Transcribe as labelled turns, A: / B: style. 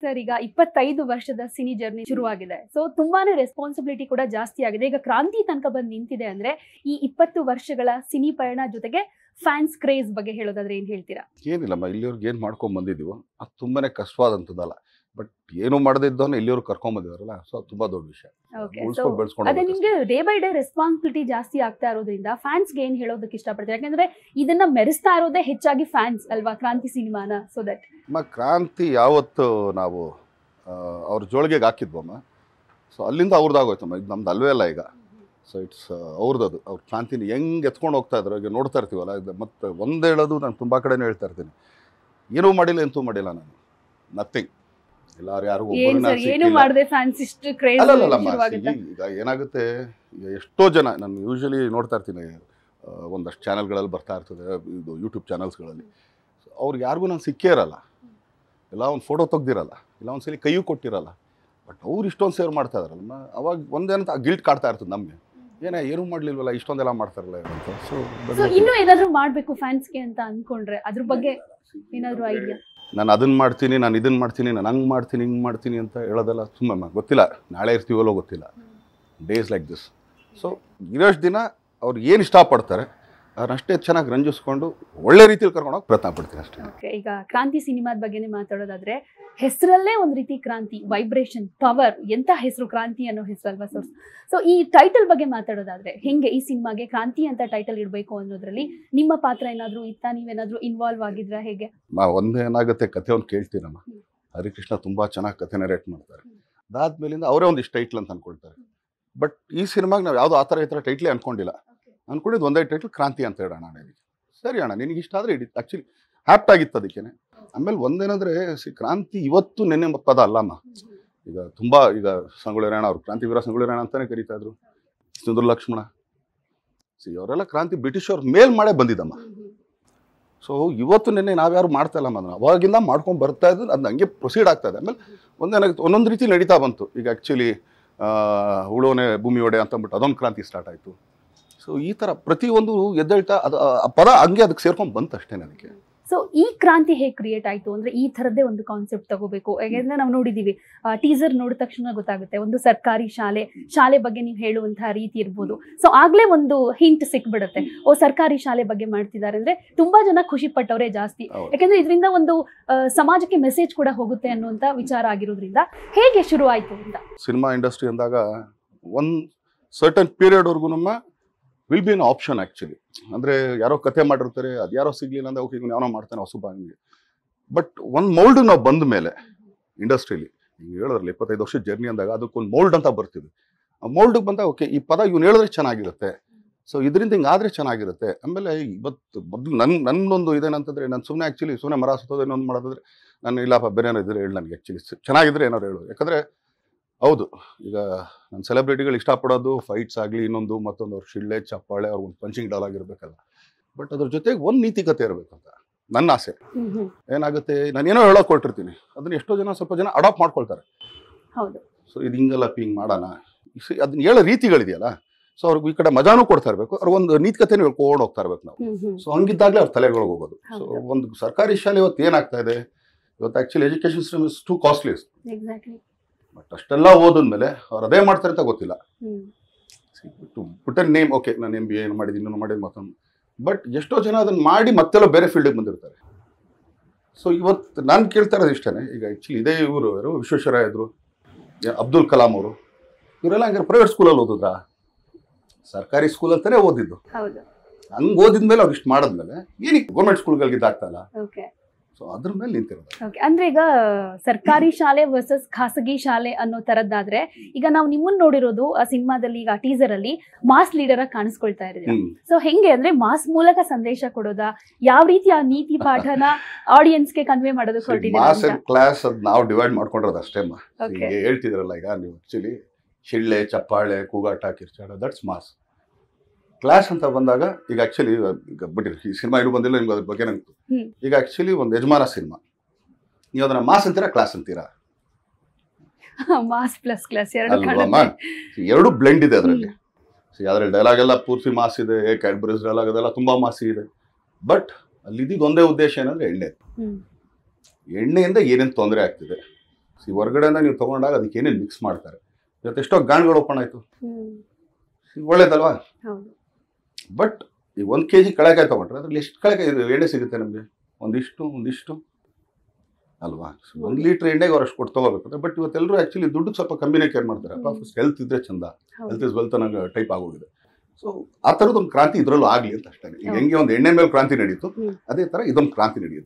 A: Sir ಈಗ ಇಪ್ಪತ್ತೈದು ವರ್ಷದ ಸಿನಿ ಜರ್ನಿ ಶುರುವಾಗಿದೆ ಸೊ ತುಂಬಾನೇ ರೆಸ್ಪಾನ್ಸಿಬಿಲಿಟಿ ಕೂಡ ಜಾಸ್ತಿ ಆಗಿದೆ ಈಗ ಕ್ರಾಂತಿ ತನಕ ಬಂದು ನಿಂತಿದೆ ಅಂದ್ರೆ ಈ ಇಪ್ಪತ್ತು ವರ್ಷಗಳ ಸಿನಿ ಪಯಣ ಜೊತೆಗೆ ಫ್ಯಾನ್ಸ್ ಕ್ರೇಜ್ ಬಗ್ಗೆ ಹೇಳೋದಾದ್ರೆ ಏನ್ ಹೇಳ್ತೀರಾ
B: ಏನಿಲ್ಲಮ್ಮ ಇಲ್ಲಿವ್ರಿಗೆ ಏನು ಮಾಡ್ಕೊಂಡ್ ಬಂದಿದ್ದೀವೋ ಅದು ತುಂಬಾನೇ ಕಷ್ಟವಾದಂಥದ್ದಲ್ಲ ಬಟ್ ಏನು ಮಾಡದೇ ಇದ್ದವನ್ನ ಇಲ್ಲಿವ್ರಿಗೆ ಕರ್ಕೊಂಡ್ ಬಂದಿದಾರಲ್ಲ ಸೊ ಅದು ತುಂಬಾ ದೊಡ್ಡ ವಿಷಯ
A: ಓಕೆ ಸೊ
B: ಉಳ್ಸ್ಕೊಂಡು ಬೆಳೆಸ್ಕೊಂಡು
A: ಅದೇ ನಿಮ್ಗೆ ಡೇ ಬೈ ಡೇ ರೆಸ್ಪಾನ್ಸಿಬಿಲಿಟಿ ಜಾಸ್ತಿ ಆಗ್ತಾ ಇರೋದ್ರಿಂದ ಫ್ಯಾನ್ಸ್ಗೆ ಏನ್ ಹೇಳೋದಕ್ಕೆ ಇಷ್ಟಪಡ್ತೀರಾ ಯಾಕಂದ್ರೆ ಇದನ್ನ ಮೆರೆಸ್ತಾ ಇರೋದೇ ಹೆಚ್ಚಾಗಿ ಫ್ಯಾನ್ಸ್ ಅಲ್ವಾ ಕ್ರಾಂತಿ ಸಿನಿಮಾನ ಸೊ ದಟ್
B: ಅಮ್ಮ ಕ್ರಾಂತಿ ಯಾವತ್ತು ನಾವು ಆ, ಅವ್ರ ಜೋಳಿಗೆಗೆ ಹಾಕಿದ್ವಮ್ಮ ಸೊ ಅಲ್ಲಿಂದ ಅವ್ರದ್ದಾಗೋಯ್ತಮ್ಮ ಇದು ನಮ್ದು ಅಲ್ವೇ ಅಲ್ಲ ಈಗ ಸೊ ಇಟ್ಸ್ ಅವ್ರದ್ದು ಅವ್ರ ಕ್ರಾಂತಿನ ಹೆಂಗೆ ಎತ್ಕೊಂಡು ಹೋಗ್ತಾ ಇದ್ರು ಈಗ ನೋಡ್ತಾ ಇರ್ತೀವಲ್ಲ ಇದು ಮತ್ತೆ ಒಂದು ಹೇಳೋದು ನಾನು ತುಂಬ ಕಡೆನೂ ಹೇಳ್ತಾ ಇರ್ತೀನಿ ಏನೂ ಮಾಡಿಲ್ಲ ಎಂತೂ ಮಾಡಿಲ್ಲ ನಾನು ನಥಿಂಗ್ ಎಲ್ಲಾರು ಯಾರು
A: ಏನ್ ಸರ್ ಏನು ಮಾಡದೆ ಫ್ಯಾನ್ಸ್ ಇಷ್ಟು ಕ್ರೇಜ್
B: ಅಲ್ಲಲ್ಲಮ್ಮ
A: ಶುರುವಾಗುತ್ತೆ
B: ಈಗ ಏನಾಗುತ್ತೆ ಈಗ ಎಷ್ಟೋ ಜನ ನಾನು ಯೂಶಲಿ ನೋಡ್ತಾ ಇರ್ತೀನಿ ಆ, ಒಂದಷ್ಟು ಚಾನಲ್ಗಳಲ್ಲಿ ಬರ್ತಾ ಇರ್ತದೆ ಇದು ಯೂಟ್ಯೂಬ್ ಚಾನಲ್ಸ್ಗಳಲ್ಲಿ ಅವ್ರಿಗೆ ಯಾರಿಗೂ ನಾನು ಸಿಕ್ಕೇ ಇರಲ್ಲ ಇಲ್ಲ ಒಂದು ಫೋಟೋ ತೆಗ್ದಿರಲ್ಲ ಇಲ್ಲ ಒಂದು ಸಲ ಕೈಯೂ ಕೊಟ್ಟಿರಲ್ಲ ಬಟ್ ಅವ್ರು ಇಷ್ಟೊಂದು ಸೇವ್ ಮಾಡ್ತಾ ಇದಾರಲ್ಲ ಅವಾಗ ಒಂದೇನಂತ ಗಿಲ್ಟ್ ಕಾಡ್ತಾ ಇರ್ತದೆ ನಮಗೆ ಏನೇ ಏನೂ ಮಾಡ್ಲಿಲ್ವಲ್ಲ ಇಷ್ಟೊಂದೆಲ್ಲ ಮಾಡ್ತಾರಲ್ಲ ಅಂತ
A: ಸೊ
B: ಸೊ
A: ಇನ್ನು ಏನಾದ್ರೂ ಮಾಡ್ಬೇಕು ಫ್ಯಾನ್ಸ್ಗೆ ಅಂತ ಅನ್ಕೊಂಡ್ರೆ ಅದ್ರ ಬಗ್ಗೆ ಏನಾದ್ರು ಐಡಿಯಾ
B: ನಾನು ಅದನ್ನ ಮಾಡ್ತೀನಿ ನಾನು ಇದನ್ನ ಮಾಡ್ತೀನಿ ನಾನು ಹಂಗೆ ಮಾಡ್ತೀನಿ ಹಿಂಗೆ ಮಾಡ್ತೀನಿ ಅಂತ ಹೇಳೋದೆಲ್ಲ ತುಂಬ ಗೊತ್ತಿಲ್ಲ ನಾಳೆ ಇರ್ತೀವಲ್ಲೋ ಗೊತ್ತಿಲ್ಲ ಡೇಸ್ ಲೈಕ್ ದಿಸ್ ಸೊ ಇರೋಷ್ಟು ದಿನ ಅವ್ರು ಏನು ಇಷ್ಟಪಡ್ತಾರೆ ಅದನ್ನಷ್ಟೇ ಚೆನ್ನಾಗಿ ರಂಜಿಸ್ಕೊಂಡು ಒಳ್ಳೆ ರೀತಿಯಲ್ಲಿ ಕರ್ಕೊಂಡು ಹೋಗಿ ಪ್ರಯತ್ನ ಪಡ್ತೀನಿ ಅಷ್ಟೇ
A: ಓಕೆ ಈಗ ಕ್ರಾಂತಿ ಸಿನಿಮಾದ ಬಗ್ಗೆನೇ ಮಾತಾಡೋದಾದ್ರೆ ಹೆಸರಲ್ಲೇ ಒಂದ್ ರೀತಿ ಕ್ರಾಂತಿ ವೈಬ್ರೇಷನ್ ಪವರ್ ಎಂತ ಹೆಸರು ಕ್ರಾಂತಿ ಅನ್ನೋ ಹೆಸರು ಅಲ್ವಾ ಸೋರ್ಸ್ ಸೊ ಈ ಟೈಟಲ್ ಬಗ್ಗೆ ಮಾತಾಡೋದಾದ್ರೆ ಹೆಂಗೆ ಈ ಸಿನಿಮಾಗೆ ಕ್ರಾಂತಿ ಅಂತ ಟೈಟಲ್ ಇಡಬೇಕು ಅನ್ನೋದ್ರಲ್ಲಿ ನಿಮ್ಮ ಪಾತ್ರ ಏನಾದ್ರು ಇತ್ತ ನೀವೇನಾದ್ರೂ ಇನ್ವಾಲ್ವ್ ಆಗಿದ್ರ ಹೇಗೆ
B: ಮಾ ಒಂದೇನಾಗುತ್ತೆ ಕಥೆ ಒಂದು ಕೇಳ್ತೀನಮ್ಮ ಹರಿಕೃಷ್ಣ ತುಂಬ ಚೆನ್ನಾಗಿ ಕಥೆ ನರೇಟ್ ಮಾಡ್ತಾರೆ ಅದಾದ್ಮೇಲಿಂದ ಅವರೇ ಒಂದು ಇಷ್ಟು ಟೈಟ್ಲ್ ಅಂತ ಅನ್ಕೊಳ್ತಾರೆ ಬಟ್ ಈ ಸಿನಿಮಾಗೆ ನಾವು ಯಾವುದೋ ಆ ಥರ ಈ ಥರ ಟೈಟ್ಲೇ ಅನ್ಕೊಂಡಿಲ್ಲ ಅನ್ಕೊಂಡಿದ್ದು ಒಂದೇ ಟೈಟ್ಲ್ ಕ್ರಾಂತಿ ಅಂತ ಹೇಳೋಣ ಅಣ್ಣ ಇದಕ್ಕೆ ಸರಿ ಅಣ್ಣ ನಿನಗೆ ಇಷ್ಟ ಆದರೆ ಇಡಿ ಆ್ಯಕ್ಚುಲಿ ಹ್ಯಾಪ್ಟ್ ಆಗಿತ್ತು ಅದಕ್ಕೇನೆ ಆಮೇಲೆ ಒಂದೇನಂದ್ರೆ ಸಿ ಕ್ರಾಂತಿ ಇವತ್ತು ನೆನ್ನೆ ಪದ ಅಲ್ಲಮ್ಮ ಈಗ ತುಂಬಾ ಈಗ ಸಂಗೊಳ್ಳಿ ರಾಯಣ್ಣ ಅವರು ಕ್ರಾಂತಿ ವೀರ ಸಂಗೊಳ್ಳಿ ರಾಯಣ್ಣ ಅಂತಾನೆ ಕರೀತಾ ಇದ್ರು ಸುಂದರ ಲಕ್ಷ್ಮಣ ಸಿ ಅವರೆಲ್ಲ ಕ್ರಾಂತಿ ಬ್ರಿಟಿಷ್ ಅವ್ರ ಮೇಲ್ ಮಾಡೇ ಬಂದಿದ್ದಮ್ಮ ಸೊ ಇವತ್ತು ನಿನ್ನೆ ನಾವ್ಯಾರು ಮಾಡ್ತಾ ಇಲ್ಲ ಅದನ್ನ ಅವಾಗಿಂದ ಮಾಡ್ಕೊಂಡು ಬರ್ತಾ ಇದ್ದು ಅದು ಹಂಗೆ ಪ್ರೊಸೀಡ್ ಆಗ್ತಾ ಇದೆ ಆಮೇಲೆ ಒಂದೇನಾಗುತ್ತೆ ಒಂದೊಂದು ರೀತಿ ನಡೀತಾ ಬಂತು ಈಗ ಆ್ಯಕ್ಚುಲಿ ಉಳೋನೆ ಭೂಮಿ ಒಡೆ ಅಂತ ಅಂದ್ಬಿಟ್ಟು ಅದೊಂದು ಕ್ರಾಂತಿ ಸ್ಟಾರ್ಟ್ ಆಯಿತು ಸೊ ಈ ಥರ ಪ್ರತಿಯೊಂದು ಎದ್ದೇಳ್ತಾ ಅದು ಆ ಪದ ಹಂಗೆ ಅದಕ್ಕೆ ಸೇರ್ಕೊಂಡು ಬಂತು ಅಷ್ಟೇ ನನಗೆ
A: ಸೊ ಈ ಕ್ರಾಂತಿ ಹೇಗೆ ಕ್ರಿಯೇಟ್ ಆಯ್ತು ಅಂದ್ರೆ ಈ ತರದ್ದೇ ಒಂದು ಕಾನ್ಸೆಪ್ಟ್ ತಗೋಬೇಕು ಯಾಕಂದ್ರೆ ನಾವು ನೋಡಿದೀವಿ ಟೀಸರ್ ನೋಡಿದ ತಕ್ಷಣ ಗೊತ್ತಾಗುತ್ತೆ ಒಂದು ಸರ್ಕಾರಿ ಶಾಲೆ ಶಾಲೆ ಬಗ್ಗೆ ನೀವು ಹೇಳುವಂತಹ ರೀತಿ ಇರ್ಬೋದು ಸೊ ಆಗ್ಲೇ ಒಂದು ಹಿಂಟ್ ಸಿಕ್ಬಿಡುತ್ತೆ ಓ ಸರ್ಕಾರಿ ಶಾಲೆ ಬಗ್ಗೆ ಮಾಡ್ತಿದ್ದಾರೆ ಅಂದ್ರೆ ತುಂಬಾ ಜನ ಖುಷಿ ಪಟ್ಟವರೇ ಜಾಸ್ತಿ
B: ಹೌದು.
A: ಯಾಕಂದ್ರೆ ಇದರಿಂದ ಒಂದು ಆ, ಸಮಾಜಕ್ಕೆ ಮೆಸೇಜ್ ಕೂಡ ಹೋಗುತ್ತೆ ಅನ್ನುವಂತ ವಿಚಾರ ಆಗಿರೋದ್ರಿಂದ ಹೇಗೆ ಶುರು ಆಯ್ತು ಅಂತ
B: ಸಿನಿಮಾ ಇಂಡಸ್ಟ್ರಿ ಅಂದಾಗ ಒಂದು ಸರ್ಟನ್ ಪೀರಿಯಡ್ವರೆಗೂ ನಮ್ಮ will be an option actually ಅಂದರೆ ಯಾರೋ ಕತೆ ಮಾಡಿರ್ತಾರೆ ಅದು ಯಾರೋ ಸಿಗ್ಲಿಲ್ಲ ಅಂದ್ರೆ ಓಕೆ ಇವ್ನು ಯಾವನೋ ಮಾಡ್ತಾನೆ ಹೊಸಬ ಹಂಗೆ ಬಟ್ ಒಂದು ಮೌಲ್ಡ್ ನಾವು ಬಂದ ಮೇಲೆ ಇಂಡಸ್ಟ್ರಿಲಿ ನೀವು ಹೇಳಿದ್ರಲ್ಲ ಇಪ್ಪತ್ತೈದು ವರ್ಷದ ಜರ್ನಿ ಅಂದಾಗ ಅದಕ್ಕೊಂದು ಮೌಲ್ಡ್ ಅಂತ ಬರ್ತಿದೆ ಆ ಮೌಲ್ಡ್ಗೆ ಬಂದಾಗ ಓಕೆ ಈ ಪದ ಇವ್ನು ಹೇಳಿದ್ರೆ ಚೆನ್ನಾಗಿರುತ್ತೆ ಸೊ ಇದರಿಂದ ಹಿಂಗಾದ್ರೆ ಚೆನ್ನಾಗಿರುತ್ತೆ ಆಮೇಲೆ ಇವತ್ತು ಮೊದಲು ನನ್ನ ನನ್ನೊಂದು ಇದೇನಂತಂದ್ರೆ ನಾನು ಸುಮ್ಮನೆ ಆ್ಯಕ್ಚುಲಿ ಸುಮ್ಮನೆ ಮರ ಸುತ್ತೋದು ಇನ್ನೊಂದು ಮಾಡೋದಾದ್ರೆ ನಾನು ಇಲ್ಲಪ್ಪ ಬೇರೆ ಏನಾದ್ರು ಇದ್ರೆ ಹೇಳಿ ನನಗೆ ಆ್ಯಕ್ಚುಲಿ ಚೆನ್ನಾಗಿದ್ರೆ ಏನಾದ್ರು ಹೇಳು ಯಾಕಂದರೆ ಹೌದು ಈಗ ನನ್ನ ಸೆಲೆಬ್ರಿಟಿಗಳು ಇಷ್ಟಪಡೋದು ಫೈಟ್ಸ್ ಆಗಲಿ ಇನ್ನೊಂದು ಮತ್ತೊಂದು ಅವ್ರ ಶಿಳ್ಳೆ ಚಪ್ಪಾಳೆ ಅವ್ರ ಒಂದು ಪಂಚಿಂಗ್ ಡಾಲಾಗ್ ಇರಬೇಕಲ್ಲ ಬಟ್ ಅದ್ರ ಜೊತೆಗೆ ಒಂದು ನೀತಿಕತೆ ಇರಬೇಕಂತ ನನ್ನ ಆಸೆ ಏನಾಗುತ್ತೆ ನಾನು ಏನೋ ಹೇಳೋಕೆ ಕೊಟ್ಟಿರ್ತೀನಿ ಅದನ್ನ ಎಷ್ಟೋ ಜನ ಸ್ವಲ್ಪ ಜನ ಅಡಾಪ್ಟ್ ಮಾಡ್ಕೊಳ್ತಾರೆ
A: ಹೌದು
B: ಸೊ ಇದು ಹಿಂಗಲ್ಲಪ್ಪ ಹಿಂಗೆ ಮಾಡೋಣ ಸಿ- ಅದನ್ನ ಹೇಳೋ ರೀತಿಗಳಿದೆಯಲ್ಲ ಸೊ ಅವ್ರಿಗೆ ಈ ಕಡೆ ಮಜಾನೂ ಕೊಡ್ತಾ ಇರಬೇಕು ಅವ್ರಿಗೊಂದು ನೀತಿಕತೆನೂ ಹೇಳ್ಕೊಂಡು ಹೋಗ್ತಾ ಇರ್ಬೇಕು ನಾವು ಸೊ ಹಂಗಿದ್ದಾಗಲೇ ಅವ್ರ ತಲೆಗಳಿಗೆ ಹೋಗೋದು ಸೊ
A: ಹೌದು.
B: ಒಂದು ಸರ್ಕಾರಿ ಶಾಲೆ ಇವತ್ತು ಏನಾಗ್ತಾ ಇದೆ ಇವತ್ತು actually education system is too costly
A: exactly
B: but ಅಷ್ಟೆಲ್ಲ ಓದಿದ್ಮೇಲೆ ಅವ್ರು ಅದೇ ಮಾಡ್ತಾರೆ ಅಂತ ಗೊತ್ತಿಲ್ಲ ಪುಟ್ ನೇಮ್ ಓಕೆ ನಾನು ಎಂ ಬಿ ಏನು ಮಾಡಿದ್ದೀನಿ ಇನ್ನೊಂದು ಮಾಡಿದ್ದು ಮತ್ತೊಂದು ಬಟ್ ಎಷ್ಟೋ ಜನ ಅದನ್ನ ಮಾಡಿ ಮತ್ತೆಲ್ಲ ಬೇರೆ ಫೀಲ್ಡಿಗೆ ಬಂದಿರ್ತಾರೆ ಸೊ ಇವತ್ತು ನಾನು ಕೇಳ್ತಾ ಇರೋದು ಇಷ್ಟೇ ಈಗ ಆ್ಯಕ್ಚುಲಿ ಇದೇ ಇವರು ಯಾರು ವಿಶ್ವೇಶ್ವರಯ್ಯ ಇದ್ರು ಯಾ- ಅಬ್ದುಲ್ ಕಲಾಂ ಅವರು ಇವರೆಲ್ಲ ಹಂಗಾರೆ ಪ್ರೈವೇಟ್ ಸ್ಕೂಲಲ್ಲಿ ಓದಿದ್ರಾ ಸರ್ಕಾರಿ ಸ್ಕೂಲ್ ಅಂತಾನೆ ಓದಿದ್ದು
A: ಹೌದು
B: ಹಂಗೆ ಓದಿದ್ಮೇಲೆ ಅವ್ರು ಇಷ್ಟು ಮಾಡಿದ್ಮೇಲೆ ಏನಕ್ಕೆ ಗೌರ್ಮೆಂಟ್ ಸ್ಕೂಲ್ಗಳಿಗೆ ಇದಾಗ್ತಾ ಇಲ್ಲ
A: ಓಕೆ
B: ಸೊ ಅದ್ರ ಮೇಲೆ ನಿಂತಿರೋದು
A: ಓಕೆ ಅಂದ್ರೆ ಈಗ ಸರ್ಕಾರಿ ಶಾಲೆ ವರ್ಸಸ್ ಖಾಸಗಿ ಶಾಲೆ ಅನ್ನೋ ತರದ್ದಾದ್ರೆ ಈಗ ನಾವು ನಿಮ್ಮನ್ನ ನೋಡಿರೋದು ಆ ಸಿನಿಮಾದಲ್ಲಿ ಈಗ ಟೀಸರ್ ಅಲ್ಲಿ ಮಾಸ್ ಲೀಡರ್ ಆಗಿ ಕಾಣಿಸ್ಕೊಳ್ತಾ ಇದ್ದೀರಾ
B: ಹ್ಮ್
A: ಸೊ ಹೆಂಗೆ ಅಂದ್ರೆ ಮಾಸ್ ಮೂಲಕ ಸಂದೇಶ ಕೊಡೋದಾ ಯಾವ ರೀತಿ ಆ ನೀತಿ ಪಾಠನ ಆಡಿಯನ್ಸ್ಗೆ ಕನ್ವೆ ಮಾಡೋದಕ್ಕೆ ಹೊರಟಿದ್ದೀರಾ
B: ಮಾಸ್
A: ಅಂತ
B: ಅಂಡ್ ಕ್ಲಾಸ್ ಅದು ನಾವು ಡಿವೈಡ್ ಮಾಡ್ಕೊಂಡಿರೋದು ಅಷ್ಟೇ ಅಮ್ಮ
A: ಓಕೆ
B: ಈಗ ಹೇಳ್ತಿದ್ರಲ್ಲ ಈಗ ನೀವು ಆಕ್ಚುಲಿ ಶಿಳ್ಳೆ ಚಪ್ಪಾಳೆ ಕೂಗಾಟ ಕಿರ್ಚಾಡ ದಟ್ಸ್ ಮಾಸ್ ಕ್ಲಾಸ್ ಅಂತ ಬಂದಾಗ ಈಗ ಆಕ್ಚುಲಿ ಈಗ ಬಿಟ್ಟಿರಿ ಈ ಸಿನಿಮಾ ಇರು ಬಂದಿಲ್ಲ ನಿಮ್ಗೆ ಅದ್ರ ಬಗ್ಗೆ ನಂಗೆ
A: ಹ್ಮ್.
B: ಈಗ ಆಕ್ಚುಲಿ ಒಂದು ಯಜಮಾನ ಸಿನಿಮಾ ನೀವು ಅದನ್ನ ಮಾಸ್ ಅಂತೀರಾ ಕ್ಲಾಸ್ ಅಂತೀರಾ
A: ಮಾಸ್ ಪ್ಲಸ್ ಕ್ಲಾಸ್ ಎರಡು
B: ಅಲ್ವಮ್ಮ ಎರಡು ಬ್ಲೆಂಡ್ ಇದೆ ಅದರಲ್ಲಿ ಅದ್ರಲ್ಲಿ ಡೈಲಾಗ್ ಎಲ್ಲ ಪೂರ್ತಿ ಮಾಸ್ ಇದೆ ಕ್ಯಾಡ್ಬರೀಸ್ ಡೈಲಾಗ್ ಅದೆಲ್ಲ ತುಂಬಾ ಮಾಸಿ ಇದೆ ಬಟ್ ಅಲ್ಲಿ ಇದ್ದಿದ್ದು ಒಂದೇ ಉದ್ದೇಶ ಏನಂದ್ರೆ ಎಣ್ಣೆ
A: ಹ್ಮ್
B: ಎಣ್ಣೆಯಿಂದ ಏನೇನು ತೊಂದರೆ ಆಗ್ತಿದೆ ಈ ಹೊರಗಡೆಯಿಂದ ನೀವು ತೊಗೊಂಡಾಗ ಅದಕ್ಕೆ ಏನೇನು ಮಿಕ್ಸ್ ಮಾಡ್ತಾರೆ ಇವತ್ತು ಎಷ್ಟೋ ಗಾಣ್ಗಳು ಓಪನ್ ಆಯಿತು ಒಳ್ಳೇದಲ್ವಾ
A: ಹೌದು
B: ಬಟ್ ಈ ಒಂದು ಕೆ ಜಿ ಕಳೆಕಾಯಿ ತೊಗೊಂಡ್ರೆ ಅದ್ರಲ್ಲಿ ಎಷ್ಟು ಕಳೆಕಾಯಿ ಇದು ಎಣ್ಣೆ ಸಿಗುತ್ತೆ ನಮಗೆ ಒಂದಿಷ್ಟು ಒಂದಿಷ್ಟು ಅಲ್ವಾ ಒಂದು ಲೀಟ್ರ್ ಎಣ್ಣೆಗೆ ಅವ್ರು ಅಷ್ಟು ಕೊಟ್ಟು ತೊಗೋಬೇಕಾದ್ರೆ ಬಟ್ ಇವತ್ತೆಲ್ಲರೂ ಆ್ಯಕ್ಚುಲಿ ದುಡ್ಡು ಸ್ವಲ್ಪ ಕಮ್ಮಿನೇ ಕೇರ್ ಮಾಡ್ತಾರೆ ಅಪ್ಪ
A: ಹ್ಮ್.
B: ಫಸ್ಟ್ ಹೆಲ್ತ್ ಇದ್ರೆ ಚಂದ
A: ಹೌದು
B: ಹೆಲ್ತ್ ಇಸ್ ವೆಲ್ತ್ ಅನ್ನೋ ಟೈಪ್ ಆಗೋಗಿದೆ ಸೊ ಆ ಥರದ್ದು ಒಂದು ಕ್ರಾಂತಿ ಇದರಲ್ಲೂ ಆಗಲಿ ಅಂತ ಅಷ್ಟೇ ಈಗ
A: ಹೌದು.
B: ಹೆಂಗೆ ಒಂದು ಎಣ್ಣೆ ಮೇಲೆ ಕ್ರಾಂತಿ ನಡೀತು
A: ಹ್ಮ್.
B: ಅದೇ ಥರ ಇದೊಂದು ಕ್ರಾಂತಿ ನಡೆಯುತ್ತೆ